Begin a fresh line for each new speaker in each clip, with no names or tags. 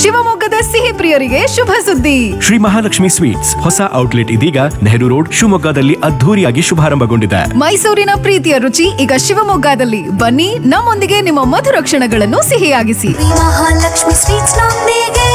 ಶಿವಮೊಗ್ಗದ ಸಿಹಿ ಪ್ರಿಯರಿಗೆ ಶುಭ ಸುದ್ದಿ
ಶ್ರೀ ಮಹಾಲಕ್ಷ್ಮಿ ಸ್ವೀಟ್ಸ್ ಹೊಸ ಔಟ್ಲೆಟ್ ಇದೀಗ ನೆಹರು ರೋಡ್ ಶಿವಮೊಗ್ಗದಲ್ಲಿ ಅದ್ಧೂರಿಯಾಗಿ ಶುಭಾರಂಭಗೊಂಡಿದೆ
ಮೈಸೂರಿನ ಪ್ರೀತಿಯ ರುಚಿ ಈಗ ಶಿವಮೊಗ್ಗದಲ್ಲಿ ಬನ್ನಿ ನಮ್ಮೊಂದಿಗೆ ನಿಮ್ಮ ಮಧುರ ಕ್ಷಣಗಳನ್ನು ಸಿಹಿಯಾಗಿಸಿ
ಮಹಾಲಕ್ಷ್ಮಿ ಸ್ವೀಟ್ಸ್ ನೊಂದಿಗೆ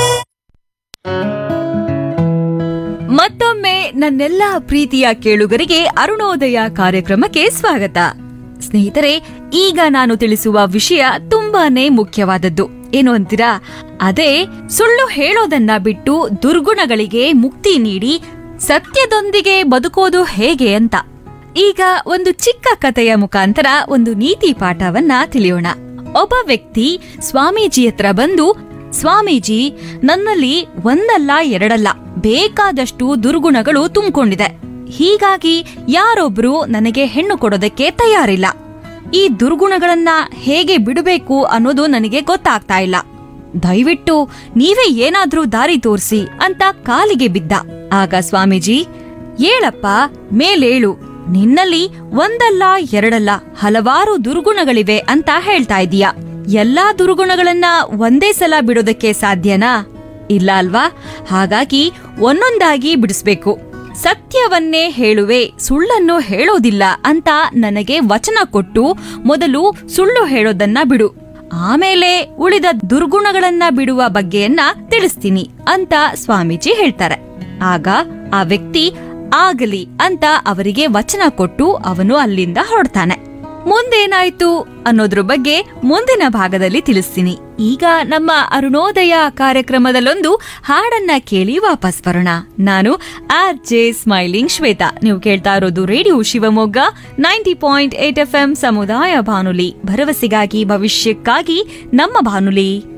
ಮತ್ತೊಮ್ಮೆ ನನ್ನೆಲ್ಲ ಪ್ರೀತಿಯ ಕೇಳುಗರಿಗೆ ಅರುಣೋದಯ ಕಾರ್ಯಕ್ರಮಕ್ಕೆ ಸ್ವಾಗತ ಸ್ನೇಹಿತರೆ ಈಗ ನಾನು ತಿಳಿಸುವ ವಿಷಯ ತುಂಬಾನೇ ಮುಖ್ಯವಾದದ್ದು ಏನು ಅಂತೀರಾ ಅದೇ ಸುಳ್ಳು ಹೇಳೋದನ್ನ ಬಿಟ್ಟು ದುರ್ಗುಣಗಳಿಗೆ ಮುಕ್ತಿ ನೀಡಿ ಸತ್ಯದೊಂದಿಗೆ ಬದುಕೋದು ಹೇಗೆ ಅಂತ ಈಗ ಒಂದು ಚಿಕ್ಕ ಕಥೆಯ ಮುಖಾಂತರ ಒಂದು ನೀತಿ ಪಾಠವನ್ನ ತಿಳಿಯೋಣ ಒಬ್ಬ ವ್ಯಕ್ತಿ ಸ್ವಾಮೀಜಿ ಹತ್ರ ಬಂದು ಸ್ವಾಮೀಜಿ ನನ್ನಲ್ಲಿ ಒಂದಲ್ಲ ಎರಡಲ್ಲ ಬೇಕಾದಷ್ಟು ದುರ್ಗುಣಗಳು ತುಂಬಿಕೊಂಡಿದೆ ಹೀಗಾಗಿ ಯಾರೊಬ್ರು ನನಗೆ ಹೆಣ್ಣು ಕೊಡೋದಕ್ಕೆ ತಯಾರಿಲ್ಲ ಈ ದುರ್ಗುಣಗಳನ್ನ ಹೇಗೆ ಬಿಡಬೇಕು ಅನ್ನೋದು ನನಗೆ ಗೊತ್ತಾಗ್ತಾ ಇಲ್ಲ ದಯವಿಟ್ಟು ನೀವೇ ಏನಾದ್ರೂ ದಾರಿ ತೋರಿಸಿ ಅಂತ ಕಾಲಿಗೆ ಬಿದ್ದ ಆಗ ಸ್ವಾಮೀಜಿ ಏಳಪ್ಪ ಮೇಲೇಳು ನಿನ್ನಲ್ಲಿ ಒಂದಲ್ಲ ಎರಡಲ್ಲ ಹಲವಾರು ದುರ್ಗುಣಗಳಿವೆ ಅಂತ ಹೇಳ್ತಾ ಇದೀಯ ಎಲ್ಲಾ ದುರ್ಗುಣಗಳನ್ನ ಒಂದೇ ಸಲ ಬಿಡೋದಕ್ಕೆ ಸಾಧ್ಯನಾ ಇಲ್ಲ ಅಲ್ವಾ ಹಾಗಾಗಿ ಒಂದೊಂದಾಗಿ ಬಿಡಿಸ್ಬೇಕು ಸತ್ಯವನ್ನೇ ಹೇಳುವೆ ಸುಳ್ಳನ್ನು ಹೇಳೋದಿಲ್ಲ ಅಂತ ನನಗೆ ವಚನ ಕೊಟ್ಟು ಮೊದಲು ಸುಳ್ಳು ಹೇಳೋದನ್ನ ಬಿಡು ಆಮೇಲೆ ಉಳಿದ ದುರ್ಗುಣಗಳನ್ನ ಬಿಡುವ ಬಗ್ಗೆಯನ್ನ ತಿಳಿಸ್ತೀನಿ ಅಂತ ಸ್ವಾಮೀಜಿ ಹೇಳ್ತಾರೆ ಆಗ ಆ ವ್ಯಕ್ತಿ ಆಗಲಿ ಅಂತ ಅವರಿಗೆ ವಚನ ಕೊಟ್ಟು ಅವನು ಅಲ್ಲಿಂದ ಹೊರಡ್ತಾನೆ ಮುಂದೇನಾಯ್ತು ಅನ್ನೋದ್ರ ಬಗ್ಗೆ ಮುಂದಿನ ಭಾಗದಲ್ಲಿ ತಿಳಿಸ್ತೀನಿ ಈಗ ನಮ್ಮ ಅರುಣೋದಯ ಕಾರ್ಯಕ್ರಮದಲ್ಲೊಂದು ಹಾಡನ್ನ ಕೇಳಿ ವಾಪಸ್ ಬರೋಣ ನಾನು ಆರ್ ಜೆ ಸ್ಮೈಲಿಂಗ್ ಶ್ವೇತಾ ನೀವು ಕೇಳ್ತಾ ಇರೋದು radio Shivamogga ninety point eight F M ಸಮುದಾಯ ಬಾನುಲಿ ಭರವಸೆಗಾಗಿ ಭವಿಷ್ಯಕ್ಕಾಗಿ ನಮ್ಮ ಬಾನುಲಿ